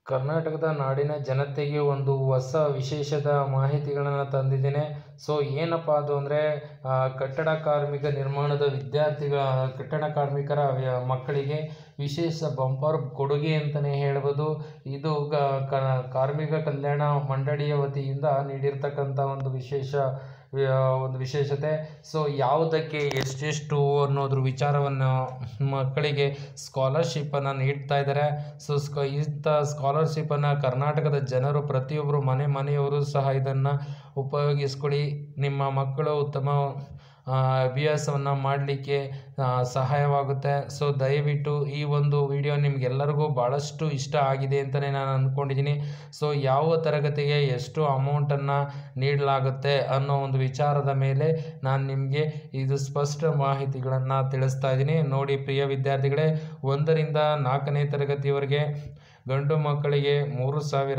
ಕರ್ನಾಟಕದ ನಾಡಿನ ಜನತೆಗೆ ಒಂದು ಹೊಸ ವಿಶೇಷದ ಮಾಹಿತಿಗಳನ್ನು ತಂದಿದ್ದೇನೆ ಸೊ ಏನಪ್ಪ ಅದು ಅಂದರೆ ಕಟ್ಟಡ ಕಾರ್ಮಿಕ ನಿರ್ಮಾಣದ ವಿದ್ಯಾರ್ಥಿಗಳ ಕಟ್ಟಡ ಕಾರ್ಮಿಕರ ವ್ಯ- ಮಕ್ಕಳಿಗೆ ವಿಶೇಷ ಬಂಪರ್ ಕೊಡುಗೆ ಅಂತಲೇ ಹೇಳ್ಬೋದು ಇದು ಗ- ಕ- ಕಾರ್ಮಿಕ ಕಲ್ಯಾಣ ಮಂಡಳಿಯ ವತಿಯಿಂದ ನೀಡಿರ್ತಕ್ಕಂಥ ಒಂದು ವಿಶೇಷ ವ್ಯ- ಒಂದು ವಿಶೇಷತೆ ಸೊ ಯಾವುದಕ್ಕೆ ಎಷ್ಟೆಷ್ಟು ಅನ್ನೋದ್ರ ವಿಚಾರವನ್ನು ಮಕ್ಕಳಿಗೆ ಸ್ಕಾಲರ್ಶಿಪ್ಪನ್ನು ನೀಡ್ತಾ ಇದ್ದಾರೆ ಸೊ ಸ್ಕ ಇಂಥ ಸ್ಕಾಲರ್ಶಿಪ್ಪನ್ನು ಕರ್ನಾಟಕದ ಜನರು ಪ್ರತಿಯೊಬ್ಬರು ಮನೆ ಮನೆಯವರು ಸಹ ಇದನ್ನು ಉಪಯೋಗಿಸ್ಕೊಳ್ಳಿ ನಿಮ್ಮ ಮಕ್ಕಳು ಉತ್ತಮ ಆ, ಅಭ್ಯಾಸವನ್ನು ಮಾಡಲಿಕ್ಕೆ ಸಹಾಯವಾಗುತ್ತೆ ಸೊ ದಯವಿಟ್ಟು ಈ ಒಂದು ವಿಡಿಯೋ ನಿಮಗೆಲ್ಲರಿಗೂ ಭಾಳಷ್ಟು ಇಷ್ಟ ಆಗಿದೆ ಅಂತಲೇ ನಾನು ಅಂದ್ಕೊಂಡಿದ್ದೀನಿ ಸೊ ಯಾವ ತರಗತಿಗೆ ಎಷ್ಟು ಅಮೌಂಟನ್ನು ನೀಡಲಾಗುತ್ತೆ ಅನ್ನೋ ಒಂದು ವಿಚಾರದ ಮೇಲೆ ನಾನು ನಿಮಗೆ ಇದು ಸ್ಪಷ್ಟ ಮಾಹಿತಿಗಳನ್ನು ತಿಳಿಸ್ತಾ ಇದ್ದೀನಿ ನೋಡಿ ಪ್ರಿಯ ವಿದ್ಯಾರ್ಥಿಗಳೇ ಒಂದರಿಂದ ನಾಲ್ಕನೇ ತರಗತಿಯವರೆಗೆ ಗಂಡು ಮಕ್ಕಳಿಗೆ ಮೂರು ಸಾವಿರ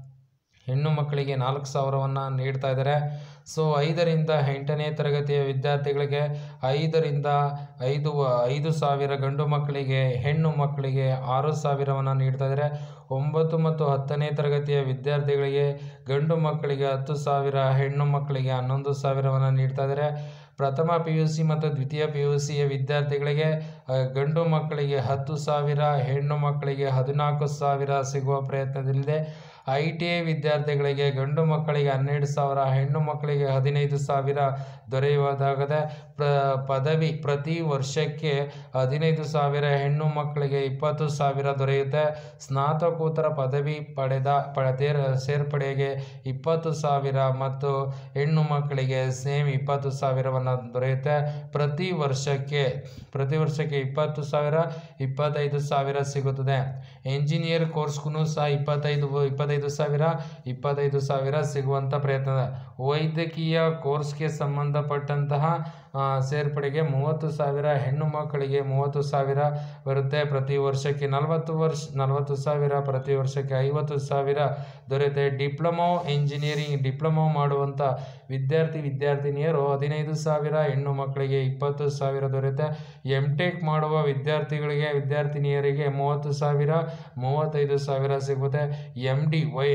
ಹೆಣ್ಣು ಮಕ್ಕಳಿಗೆ ನಾಲ್ಕು ಸಾವಿರವನ್ನು ನೀಡ್ತಾ ಇದ್ದಾರೆ ಸೊ ಐದರಿಂದ ಎಂಟನೇ ತರಗತಿಯ ವಿದ್ಯಾರ್ಥಿಗಳಿಗೆ ಐದರಿಂದ ಐದು ಐದು ಸಾವಿರ ಗಂಡು ಮಕ್ಕಳಿಗೆ ಹೆಣ್ಣು ಮಕ್ಕಳಿಗೆ ಆರು ಸಾವಿರವನ್ನು ನೀಡ್ತಾ ಇದ್ದಾರೆ ಒಂಬತ್ತು ಮತ್ತು ಹತ್ತನೇ ತರಗತಿಯ ವಿದ್ಯಾರ್ಥಿಗಳಿಗೆ ಗಂಡು ಮಕ್ಕಳಿಗೆ ಹತ್ತು ಸಾವಿರ ಹೆಣ್ಣು ಮಕ್ಕಳಿಗೆ ಹನ್ನೊಂದು ಸಾವಿರವನ್ನು ನೀಡ್ತಾ ಇದ್ದಾರೆ ಪ್ರಥಮ ಪಿ ಯು ಸಿ ಮತ್ತು ದ್ವಿತೀಯ ಪಿ ಯು ಸಿಯ ವಿದ್ಯಾರ್ಥಿಗಳಿಗೆ ಆ, ಗಂಡು ಮಕ್ಕಳಿಗೆ ಹತ್ತು ಸಾವಿರ ಹೆಣ್ಣು ಮಕ್ಕಳಿಗೆ ಹದಿನಾಲ್ಕು ಸಾವಿರ ಸಿಗುವ ಪ್ರಯತ್ನದಲ್ಲಿದೆ ಐ ಟಿ ಐ ವಿದ್ಯಾರ್ಥಿಗಳಿಗೆ ಗಂಡು ಮಕ್ಕಳಿಗೆ ಹನ್ನೆರಡು ಸಾವಿರ ಹೆಣ್ಣು ಮಕ್ಕಳಿಗೆ ಹದಿನೈದು ಸಾವಿರ ದೊರೆಯುವುದಾಗದೆ ಪ್ರ ಪದವಿ ಪ್ರತಿ ವರ್ಷಕ್ಕೆ ಹದಿನೈದು ಸಾವಿರ ಹೆಣ್ಣು ಮಕ್ಕಳಿಗೆ ಇಪ್ಪತ್ತು ಸಾವಿರ ದೊರೆಯುತ್ತೆ ಸ್ನಾತಕೋತ್ತರ ಪದವಿ ಪಡೆದ ಪಡೆದ ಸೇರ್ಪಡೆಗೆ ಇಪ್ಪತ್ತು ಸಾವಿರ ಮತ್ತು ಹೆಣ್ಣು ಮಕ್ಕಳಿಗೆ ಸೇಮ್ ಇಪ್ಪತ್ತು ಸಾವಿರವನ್ನು ದೊರೆಯುತ್ತೆ ಪ್ರತಿ ವರ್ಷಕ್ಕೆ ಪ್ರತಿ ವರ್ಷಕ್ಕೆ ಇಪ್ಪತ್ತು ಸಾವಿರ ಇಪ್ಪತ್ತೈದು ಸಾವಿರ ಸಿಗುತ್ತದೆ ಎಂಜಿನಿಯರ್ ಕೋರ್ಸ್ಗೂ ಸಹ ಇಪ್ಪತ್ತೈದು ಇಪ್ಪತ್ತೈದು ಸಾವಿರ ಇಪ್ಪತ್ತೈದು ಸಾವಿರ ಸಿಗುವಂಥ ಪ್ರಯತ್ನ ವೈದ್ಯಕೀಯ ಕೋರ್ಸ್ಗೆ ಸಂಬಂಧಪಟ್ಟಂತಹ ಆ, ಸೇರ್ಪಡೆಗೆ ಮೂವತ್ತು ಸಾವಿರ ಹೆಣ್ಣು ಮಕ್ಕಳಿಗೆ ಮೂವತ್ತು ಸಾವಿರ ಬರುತ್ತೆ ಪ್ರತಿ ವರ್ಷಕ್ಕೆ ನಲವತ್ತು ವರ್ಷ ನಲವತ್ತು ಸಾವಿರ ಪ್ರತಿ ವರ್ಷಕ್ಕೆ ಐವತ್ತು ಸಾವಿರ ದೊರೆಯುತ್ತೆ ಡಿಪ್ಲೊಮೊ ಇಂಜಿನಿಯರಿಂಗ್ ಡಿಪ್ಲೊಮೊ ಮಾಡುವಂಥ ವಿದ್ಯಾರ್ಥಿ ವಿದ್ಯಾರ್ಥಿನಿಯರು ಹದಿನೈದು ಸಾವಿರ ಹೆಣ್ಣು ಮಕ್ಕಳಿಗೆ ಇಪ್ಪತ್ತು ಸಾವಿರ ದೊರೆಯುತ್ತೆ ಎಮ್ ಟೆಕ್ ಮಾಡುವ ವಿದ್ಯಾರ್ಥಿಗಳಿಗೆ ವಿದ್ಯಾರ್ಥಿನಿಯರಿಗೆ ಮೂವತ್ತು ಸಾವಿರ ಮೂವತ್ತೈದು ಸಾವಿರ ಸಿಗುತ್ತೆ ಎಮ್ ಡಿ ವೈ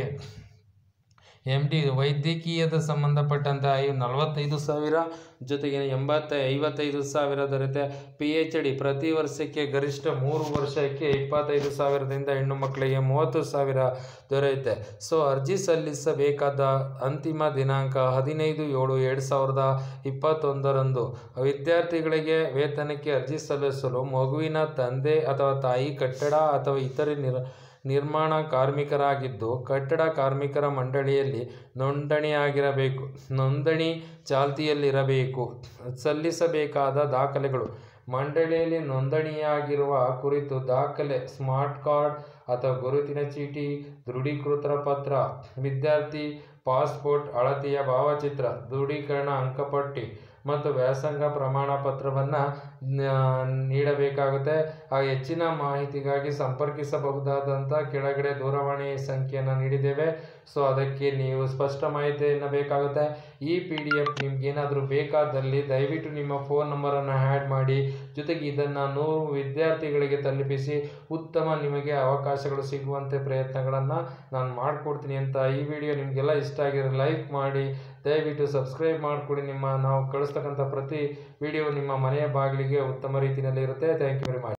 ಎಮ್ ಡಿ ವೈದ್ಯಕೀಯದ ಸಂಬಂಧಪಟ್ಟಂಥ ಐ ನಲವತ್ತೈದು ಸಾವಿರ ಜೊತೆಗೆ ಎಂಬತ್ತ ಐವತ್ತೈದು ಸಾವಿರ ದೊರೆಯುತ್ತೆ ಪಿ ಎಚ್ ಡಿ ಪ್ರತಿ ವರ್ಷಕ್ಕೆ ಗರಿಷ್ಠ ಮೂರು ವರ್ಷಕ್ಕೆ ಇಪ್ಪತ್ತೈದು ಸಾವಿರದಿಂದ ಹೆಣ್ಣು ಮಕ್ಕಳಿಗೆ ಮೂವತ್ತು ಸಾವಿರ ದೊರೆಯುತ್ತೆ ಸೊ ಅರ್ಜಿ ಸಲ್ಲಿಸಬೇಕಾದ ಅಂತಿಮ ದಿನಾಂಕ ಹದಿನೈದು ಏಳು ಎರಡು ಸಾವಿರದ ಇಪ್ಪತ್ತೊಂದರಂದು ವಿದ್ಯಾರ್ಥಿಗಳಿಗೆ ವೇತನಕ್ಕೆ ಅರ್ಜಿ ಸಲ್ಲಿಸಲು ಮಗುವಿನ ತಂದೆ ಅಥವಾ ತಾಯಿ ಕಟ್ಟಡ ಅಥವಾ ಇತರೆ ನಿರ್ ನಿರ್ಮಾಣ ಕಾರ್ಮಿಕರಾಗಿದ್ದು ಕಟ್ಟಡ ಕಾರ್ಮಿಕರ ಮಂಡಳಿಯಲ್ಲಿ ನೋಂದಣಿಯಾಗಿರಬೇಕು ನೋಂದಣಿ ಚಾಲ್ತಿಯಲ್ಲಿರಬೇಕು ಸಲ್ಲಿಸಬೇಕಾದ ದಾಖಲೆಗಳು ಮಂಡಳಿಯಲ್ಲಿ ನೋಂದಣಿಯಾಗಿರುವ ಕುರಿತು ದಾಖಲೆ ಸ್ಮಾರ್ಟ್ ಕಾರ್ಡ್ ಅಥವಾ ಗುರುತಿನ ಚೀಟಿ ದೃಢೀಕೃತ ಪತ್ರ ವಿದ್ಯಾರ್ಥಿ ಪಾಸ್ಪೋರ್ಟ್ ಅಳತೆಯ ಭಾವಚಿತ್ರ ದೃಢೀಕರಣ ಅಂಕಪಟ್ಟಿ ಮತ್ತು ವ್ಯಾಸಂಗ ಪ್ರಮಾಣ ಪತ್ರವನ್ನು ನೀಡಬೇಕಾಗುತ್ತೆ ಆ ಹೆಚ್ಚಿನ ಮಾಹಿತಿಗಾಗಿ ಸಂಪರ್ಕಿಸಬಹುದಾದಂಥ ಕೆಳಗಡೆ ದೂರವಾಣಿ ಸಂಖ್ಯೆಯನ್ನು ನೀಡಿದ್ದೇವೆ ಸೊ ಅದಕ್ಕೆ ನೀವು ಸ್ಪಷ್ಟ ಮಾಹಿತಿಯನ್ನು ಬೇಕಾಗುತ್ತೆ ಈ ಪಿ ಡಿ ಎಫ್ ನಿಮ್ಗೇನಾದರೂ ಬೇಕಾದಲ್ಲಿ ದಯವಿಟ್ಟು ನಿಮ್ಮ ಫೋನ್ ನಂಬರನ್ನು ಆ್ಯಡ್ ಮಾಡಿ ಜೊತೆಗೆ ಇದನ್ನು ನೂರು ವಿದ್ಯಾರ್ಥಿಗಳಿಗೆ ತಲುಪಿಸಿ ಉತ್ತಮ ನಿಮಗೆ ಅವಕಾಶಗಳು ಸಿಗುವಂತೆ ಪ್ರಯತ್ನಗಳನ್ನು ನಾನು ಮಾಡಿಕೊಡ್ತೀನಿ ಅಂತ ಈ ವಿಡಿಯೋ ನಿಮಗೆಲ್ಲ ಇಷ್ಟ ಆಗಿರೋ ಲೈಕ್ ಮಾಡಿ ದಯವಿಟ್ಟು ಸಬ್ಸ್ಕ್ರೈಬ್ ಮಾಡಿಕೊಡಿ ನಿಮ್ಮ ನಾವು ಕಳಿಸ್ತಕ್ಕಂಥ ಪ್ರತಿ ವಿಡಿಯೋ ನಿಮ್ಮ ಮನೆಯ ಬಾಗಿಲಿಗೆ ಉತ್ತಮ ರೀತಿಯಲ್ಲಿ ಇರುತ್ತೆ ಥ್ಯಾಂಕ್ ಯು ವೆರಿ ಮಚ್